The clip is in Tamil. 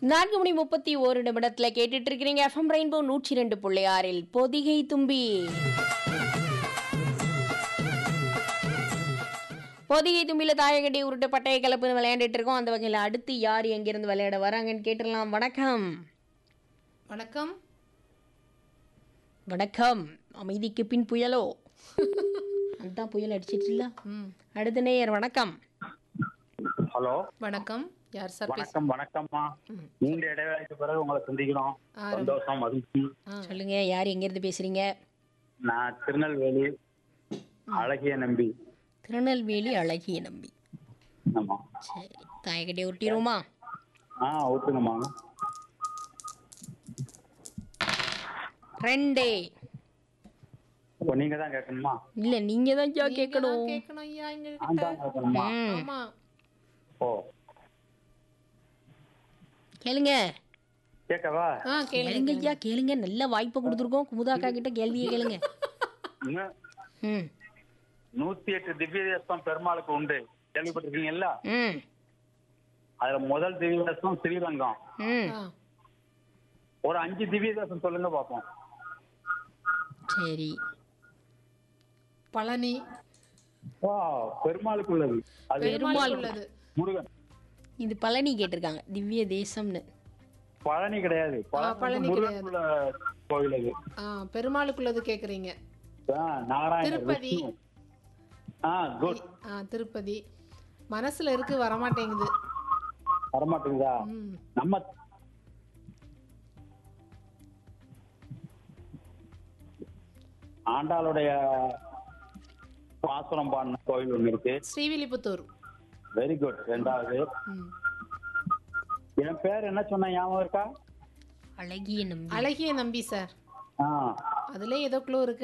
நான்கு மணி முப்பத்தி ஓரு நிமிடத்துல கேட்டுட்டு இருக்கிறீங்க எஃப்எம் ரெயின்போ நூற்றி ரெண்டு புள்ளி ஆறில் பொதிகை தும்பி பொதிகை தும்பியில தாயகட்டி உருட்டு பட்டைய கலப்புன்னு விளையாண்டுட்டு இருக்கோம் அந்த வகையில் அடுத்து யார் எங்கிருந்து விளையாட வராங்கன்னு கேட்டுடலாம் வணக்கம் வணக்கம் வணக்கம் அமைதிக்கு பின் புயலோ அதுதான் புயல் அடிச்சிட்டு இல்ல ம் அடுத்த நேயர் வணக்கம் ஹலோ வணக்கம் யார் சார் பேச வணக்கம் வணக்கம்மா நீண்ட இடைவேளைக்கு பிறகு உங்களை சந்திக்கிறோம் ஆ, ரொம்ப- சந்தோஷம் மகிழ்ச்சி சொல்லுங்க யார் எங்கிருந்து பேசுறீங்க நான் திருநெல்வேலி அழகிய நம்பி திருநெல்வேலி அழகிய நம்பி ஆமா சரி தாயகட்டி உருட்டிடுவோமா ஆ ஓட்டுங்கம்மா ரெண்டே ஓ நீங்க தான் கேட்கணுமா இல்ல நீங்க தான் ஐயா நீங்க கேட்கணும் தான் கேட்கணும் ஐயா எங்க நான் கிட்ட தான் கேட்கணுமா ம். ஆமா ஓ கேளுங்க கேட்கவா ஆ கேளுங்க கேளுங்க ஐயா கேளுங்க நல்ல வாய்ப்பை கொடுத்துருக்கோம் குமுதாக்கா கிட்ட கேள்வியை கேளுங்க இன்னும் ம் நூத்தி எட்டு திவ்ய தேசம் பெருமாளுக்கு உண்டு கேள்விப்பட்டிருக்கீங்கல்ல ம் அதுல முதல் திவ்ய தேசம் ஸ்ரீரங்கம் ம் ஆ, ஒரு அஞ்சு திவ்ய தேசம் சொல்லுங்க பாப்போம் சரி பழனி வா பெருமாளுக்கு உள்ளது அது பெருமாள் உள்ளது முருகன் இது பழனி கேட்டிருக்காங்க திவ்ய தேசம்னு பழனி கிடையாது பழனி பழனி முருகன் உள்ள கோவில் அது ஆ பெருமாளுக்குள்ளது கேக்குறீங்க ஆ, நாராயணர் திருப்பதி. விஷ்ணு. ஆ குட் ஆ திருப்பதி மனசுல இருக்கு வரமாட்டேங்குது வரமாட்டேங்குதா ம் நம்ம ஆண்டாளுடைய பாசுரம் பாடின கோவில் ஒண்ணு இருக்கு ஸ்ரீவில்லிபுத்தூர் வெரி குட் ரெண்டாவது ம் என் பேர் என்ன சொன்ன ஞாபகம் இருக்கா அழகிய நம்பி அழகிய நம்பி சார் ஆ அதுல ஏதோ க்ளூ இருக்கு